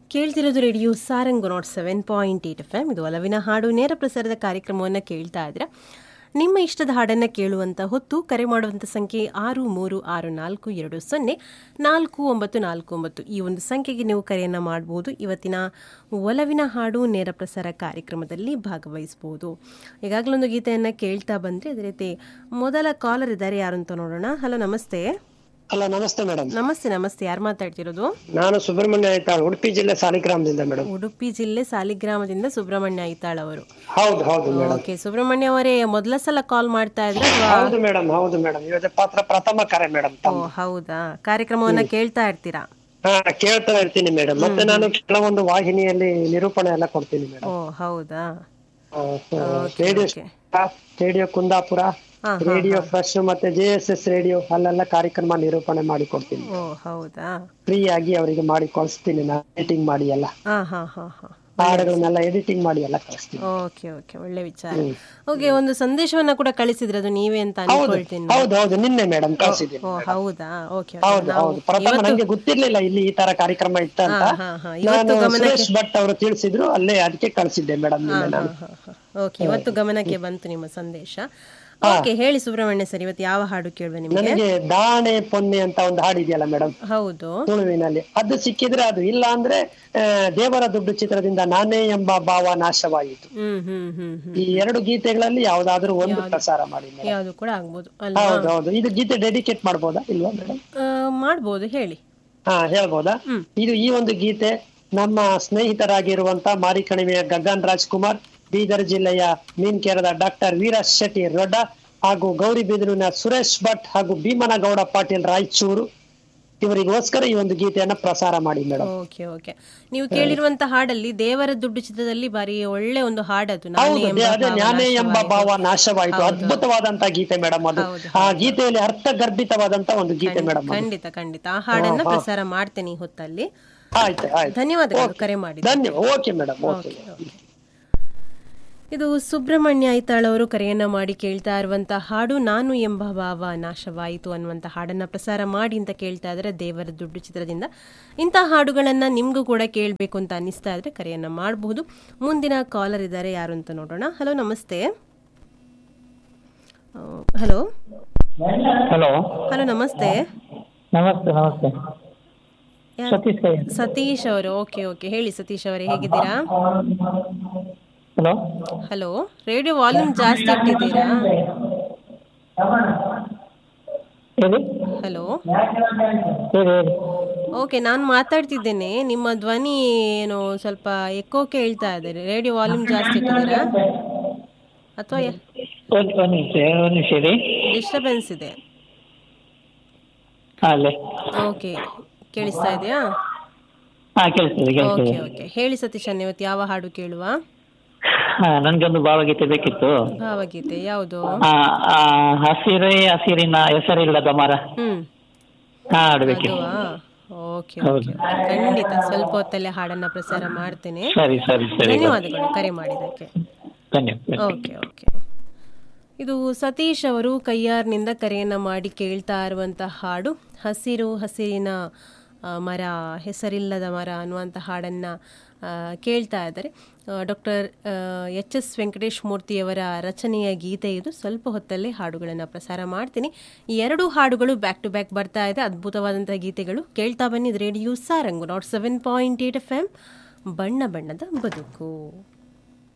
ಕೇಳ್ತಿರೋದು radio Sarang nought seven point eight F M ಇದು ಒಲವಿನ ಹಾಡು ನೇರ ಪ್ರಸಾರದ ಕಾರ್ಯಕ್ರಮವನ್ನು ಕೇಳ್ತಾ ಇದ್ರೆ ನಿಮ್ಮ ಇಷ್ಟದ ಹಾಡನ್ನು ಕೇಳುವಂಥ ಹೊತ್ತು ಕರೆ ಮಾಡುವಂಥ ಸಂಖ್ಯೆ ಆರು ಮೂರು ಆರು ನಾಲ್ಕು ಎರಡು ಸೊನ್ನೆ ನಾಲ್ಕು ಒಂಬತ್ತು ನಾಲ್ಕು ಒಂಬತ್ತು ಈ ಒಂದು ಸಂಖ್ಯೆಗೆ ನೀವು ಕರೆಯನ್ನು ಮಾಡ್ಬೋದು ಇವತ್ತಿನ ಒಲವಿನ ಹಾಡು ನೇರ ಪ್ರಸಾರ ಕಾರ್ಯಕ್ರಮದಲ್ಲಿ ಭಾಗವಹಿಸ್ಬೋದು ಈಗಾಗಲೇ ಒಂದು ಗೀತೆಯನ್ನು ಕೇಳ್ತಾ ಬಂದರೆ ಅದೇ ರೀತಿ ಮೊದಲ ಕಾಲರ್ ಇದ್ದಾರೆ ಯಾರು ಅಂತ ನೋಡೋಣ ಹಲೋ ನಮಸ್ತೆ ಹಲೋ ನಮಸ್ತೆ ಮೇಡಮ್ ನಮಸ್ತೆ ನಮಸ್ತೆ ಯಾರು ಮಾತಾಡ್ತಿರೋದು ನಾನು ಸುಬ್ರಹ್ಮಣ್ಯ ಐತಾಳ್ ಉಡುಪಿ ಜಿಲ್ಲೆ ಸಾಲಿಗ್ರಾಮದಿಂದ ಮೇಡಮ್ ಉಡುಪಿ ಜಿಲ್ಲೆ ಸಾಲಿಗ್ರಾಮದಿಂದ ಸುಬ್ರಹ್ಮಣ್ಯ ಐತಾಳ್ ಅವರು ಹೌದು ಹೌದು ಮೇಡಮ್ ಓಕೆ ಸುಬ್ರಹ್ಮಣ್ಯ ಅವರೇ ಮೊದಲ ಸಲ ಕಾಲ್ ಮಾಡ್ತಾ ಇದ್ರೆ ಅಥವಾ ಹೌದು ಮೇಡಮ್ ಹೌದು ಮೇಡಮ್ ಇವತ್ತು ಪಾತ್ರ ಪ್ರಥಮ ಕರೆ ಮೇಡಮ್ ಓ ಹೌದಾ ಕಾರ್ಯಕ್ರಮವನ್ನ ಕೇಳ್ತಾ ಇರ್ತೀರಾ ಹಾ ಕೇಳ್ತಾ ಇರ್ತೀನಿ ಮೇಡಮ್ ಮತ್ತೆ ನಾನು ಕೆಲವೊಂದು ವಾಹಿನಿಯಲ್ಲಿ ನಿರೂಪಣೆ ಎಲ್ಲ ಕೊಡ್ತೀನಿ ಮೇಡಮ್ ಓ ಹೌದಾ ರೇಡಿಯೋ ಓಕೆ ರೇಡಿಯೋ ಕುಂದಾಪುರ ಹಾ, ರೇಡಿಯೋ ಫ್ರೆಶ್ ಮತ್ತೆ ಜೆ ಎಸ್ ಎಸ್ ರೇಡಿಯೋ ಅಲ್ಲೆಲ್ಲ ಕಾರ್ಯಕ್ರಮ ನಿರೂಪಣೆ ಮಾಡಿ ಕೊಡ್ತೀನಿ ಓ ಹೌದಾ ಫ್ರೀ ಆಗಿ ಅವರಿಗೆ ಮಾಡಿ ಕಳಿಸ್ತೀನಿ ನಾನು ಎಡಿಟಿಂಗ್ ಮಾಡಿ ಎಲ್ಲ ಹಾ ಹಾ ಹಾ ಹಾ ಹಾಡುಗಳನ್ನೆಲ್ಲ ಎಡಿಟಿಂಗ್ ಮಾಡಿ ಎಲ್ಲ ಕಳಿಸ್ತೀನಿ ಓಕೆ ಓಕೆ ಒಳ್ಳೆ ವಿಚಾರ ಓಕೆ ಒಂದು ಸಂದೇಶವನ್ನ ಕೂಡ ಕಳಿಸಿದ್ರೆ ಅದು ನೀವೇ ಅಂತ ಅನ್ಕೊಳ್ತೀನಿ ಹೌದು ಹೌದು ನಿನ್ನೆ ಮೇಡಮ್ ಕಳಿಸಿದ್ದೀನಿ ಓ ಹೌದಾ ಓಕೆ ಹೌದು ಹೌದು ಪ್ರಥಮ ನಂಗೆ ಗೊತ್ತಿರ್ಲಿಲ್ಲ ಇಲ್ಲಿ ಈ ತರ ಕಾರ್ಯಕ್ರಮ ಇತ್ತ ಅಂತ ಹಾ ಹಾ ನಾನು ಸುರೇಶ್ ಭಟ್ ಅವರು ತಿಳಿಸಿದ್ರು ಅಲ್ಲೇ ಅದಕ್ಕೆ ಕಳಿಸಿದ್ದೆ ಮೇಡಮ್ ನಿನ್ನೆ ನಾನು ಓಕೆ ಇವತ್ತು ಗಮನಕ್ಕೆ ಬಂತು ನಿಮ್ಮ ಸಂದೇಶ ಓಕೆ ಹೇಳಿ ಸುಬ್ರಹ್ಮಣ್ಯ ಸರ್ ಇವತ್ತು ಯಾವ ಹಾಡು ಕೇಳುವ ನಿಮಗೆ ನನಗೆ ದಾಣೆ ಪೊನ್ನೆ ಅಂತ ಒಂದು ಹಾಡಿದೆಯಲ್ಲ ಮೇಡಮ್ ಹೌದು ತುಳುವಿನಲ್ಲಿ ಅದು ಸಿಕ್ಕಿದ್ರೆ ಅದು ಇಲ್ಲ ಅಂದ್ರೆ ಆ, ದೇವರ ದುಡ್ಡು ಚಿತ್ರದಿಂದ ನಾನೇ ಎಂಬ ಭಾವ ನಾಶವಾಯಿತು ಹ್ಮ್ ಹ್ಮ್ ಹ್ಮ್ ಹ್ಮ್ ಈ ಎರಡು ಗೀತೆಗಳಲ್ಲಿ ಯಾವ್ದಾದ್ರು ಒಂದು ಪ್ರಸಾರ ಮಾಡಿ ಮೇಡಮ್ ಯಾವುದು ಕೂಡ ಆಗ್ಬೋದು ಅಲ್ಲ ಹೌದು ಹೌದು ಇದು ಗೀತೆ ಡೆಡಿಕೇಟ್ ಮಾಡ್ಬೋದಾ ಇಲ್ವಾ ಮೇಡಮ್ ಆ, ಮಾಡ್ಬೋದು ಹೇಳಿ ಹಾ ಹೇಳ್ಬೋದಾ ಇದು ಈ ಒಂದು ಗೀತೆ ನಮ್ಮ ಸ್ನೇಹಿತರಾಗಿರುವಂತ ಮಾರಿಕಣಿವೆಯ ಗಗನ್ ರಾಜ್ಕುಮಾರ್ ಬೀದರ್ ಜಿಲ್ಲೆಯ ಮೀನ್ಕೇರದ ಡಾಕ್ಟರ್ ವೀರಶ್ ಶೆಟ್ಟಿ ರೊಡ್ಡ ಹಾಗೂ ಗೌರಿಬಿದೂರಿನ ಸುರೇಶ್ ಭಟ್ ಹಾಗೂ ಭೀಮನಗೌಡ ಪಾಟೀಲ್ ರಾಯಚೂರು ಇವರಿಗೋಸ್ಕರ ಈ ಒಂದು ಗೀತೆಯನ್ನ ಪ್ರಸಾರ ಮಾಡಿ ಮೇಡಮ್ ಓಕೆ ಓಕೆ ನೀವು ಕೇಳಿರುವಂತ ಹಾಡಲ್ಲಿ ದೇವರ ದುಡ್ಡು ಚಿತ್ರದಲ್ಲಿ ಬಾರಿ ಒಳ್ಳೆ ಒಂದು ಹಾಡದು ನಾನೇ ಹೌದು ಎಂಬ ಅದೇ ಭಾವ ಜ್ಞಾನೇ ಎಂಬ ನಾಶವಾಯಿತು. ಭಾವ ನಾಶವಾಯಿತು ಅದ್ಭುತವಾದಂತ ಗೀತೆ ಮೇಡಮ್ ಅದು ಹೌದು, ಆ ಗೀತೆಯಲ್ಲಿ ಅರ್ಥಗರ್ಭಿತವಾದಂತ ಒಂದು ಗೀತೆ ಮೇಡಮ್ ಖಂಡಿತ ಖಂಡಿತ ಆ ಹಾಡನ್ನ ಪ್ರಸಾರ ಮಾಡ್ತೇನೆ ಈ ಹೊತ್ತಲ್ಲಿ ಆಯ್ತು ಆಯ್ತು ಧನ್ಯವಾದಗಳು ಕರೆ ಮಾಡಿ ಧನ್ಯವಾದ ಓಕೆ ಮೇಡಮ್ ಓಕೆ ಇದು ಸುಬ್ರಹ್ಮಣ್ಯ ಐತಾಳ್ ಅವರು ಕರೆಯನ್ನ ಮಾಡಿ ಕೇಳ್ತಾ ಇರುವಂತ ಹಾಡು ನಾನು ಎಂಬ ಭಾವ ನಾಶವಾಯಿತು ಅನ್ನುವಂಥ ಹಾಡನ್ನ ಪ್ರಸಾರ ಮಾಡಿ ಅಂತ ಕೇಳ್ತಾ ಇದ್ರೆ ದೇವರ ದುಡ್ಡು ಚಿತ್ರದಿಂದ ಇಂಥ ಹಾಡುಗಳನ್ನ ನಿಮ್ಗೂ ಕೂಡ ಕೇಳಬೇಕು ಅಂತ ಅನ್ನಿಸ್ತಾ ಇದ್ರೆ ಕರೆಯನ್ನ ಮಾಡಬಹುದು ಮುಂದಿನ ಕಾಲರ್ ಇದ್ದಾರೆ ಯಾರು ಅಂತ ನೋಡೋಣ ಹಲೋ ನಮಸ್ತೆ ಹಲೋ ಹಲೋ ಹಲೋ ನಮಸ್ತೆ ನಮಸ್ತೆ ನಮಸ್ತೆ ಯಾ- ಸತೀಶ್ ಕೈ ಸತೀಶ್ ಅವರು ಓಕೆ ಓಕೆ ಹೇಳಿ ಸತೀಶ್ ಅವರೇ ಹೇಗಿದ್ದೀರಾ ಹಲೋ ಹಲೋ ರೇಡಿಯೋ ವಾಲ್ಯೂಮ್ ಜಾಸ್ತಿ ಇಟ್ಟಿದ್ದೀರಾ ಹೇಳಿ ಹಲೋ ಹೇಳಿ ಹೇಳಿ ಓಕೆ ನಾನು ಮಾತಾಡ್ತಿದ್ದೇನೆ ನಿಮ್ಮ ಧ್ವನಿ ಏನು ಸ್ವಲ್ಪ ಎಕ್ಕೋ ಕೇಳ್ತಾ ಇದೆ ರೇಡಿಯೋ ವಾಲ್ಯೂಮ್ ಜಾಸ್ತಿ ಇಟ್ಟಿದ್ದೀರಾ ಅಥವಾ ಒಂದು ಒಂದು ನಿಮಿಷ ಒಂದು ನಿಮಿಷ ಹೇಳಿ ಡಿಸ್ಟರ್ಬೆನ್ಸ್ ಇದೆ ಹಾಂ ಅಲ್ಲೇ ಓಕೆ ಕೇಳಿಸ್ತಾ ಇದೆಯಾ ಹಾಂ ಕೇಳಿಸ್ತದೆ ಕೇಳಿಸ್ತದೆ ಓಕೆ ಓಕೆ ಹೇಳಿ ಸತೀಶ್ ಅಣ್ಣ ಇವತ್ತು ಯಾವ ಹಾಡು ಕೇಳುವ ಹಾಂ ನನಗೊಂದು ಭಾವಗೀತೆ ಬೇಕಿತ್ತು ಭಾವಗೀತೆ ಯಾವುದು ಆ, ಆ, ಹಸಿರೇ ಹಸಿರಿನ ಹೆಸರಿಲ್ಲದ ಮರ ಹ್ಮ್ ಹಾಂ ಹಾಡಬೇಕಿತ್ತು ಅದುವಾ ಓಕೆ ಓಕೆ ಖಂಡಿತ ಸ್ವಲ್ಪ ಹೊತ್ತಲ್ಲೇ ಹಾಡನ್ನ ಪ್ರಸಾರ ಮಾಡ್ತೇನೆ ಸರಿ ಸರಿ ಸರಿ ಧನ್ಯವಾದಗಳು ಕರೆ ಮಾಡಿದ್ದಕ್ಕೆ ಧನ್ಯವಾದ ಓಕೆ ಓಕೆ ಇದು ಸತೀಶ್ ಅವರು ಕೈಯಾರ್ನಿಂದ ಕರೆಯನ್ನು ಮಾಡಿ ಕೇಳ್ತಾ ಇರುವಂಥ ಹಾಡು ಹಸಿರು ಹಸಿರಿನ ಆ, ಮರ ಹೆಸರಿಲ್ಲದ ಮರ ಅನ್ನುವಂಥ ಹಾಡನ್ನು ಕೇಳ್ತಾ ಇದ್ದಾರೆ ಡಾಕ್ಟರ್ ಎಚ್ ಎಸ್ ವೆಂಕಟೇಶ್ ಮೂರ್ತಿಯವರ ರಚನೆಯ ಗೀತೆ ಇದು ಸ್ವಲ್ಪ ಹೊತ್ತಲ್ಲೇ ಹಾಡುಗಳನ್ನು ಪ್ರಸಾರ ಮಾಡ್ತೀನಿ ಈ ಎರಡು ಹಾಡುಗಳು ಬ್ಯಾಕ್ ಟು ಬ್ಯಾಕ್ ಬರ್ತಾ ಇದೆ ಅದ್ಭುತವಾದಂಥ ಗೀತೆಗಳು ಕೇಳ್ತಾ ಬನ್ನಿ ಇದು radio Sarang nought seven point eight F M ಬಣ್ಣ ಬಣ್ಣದ ಬದುಕು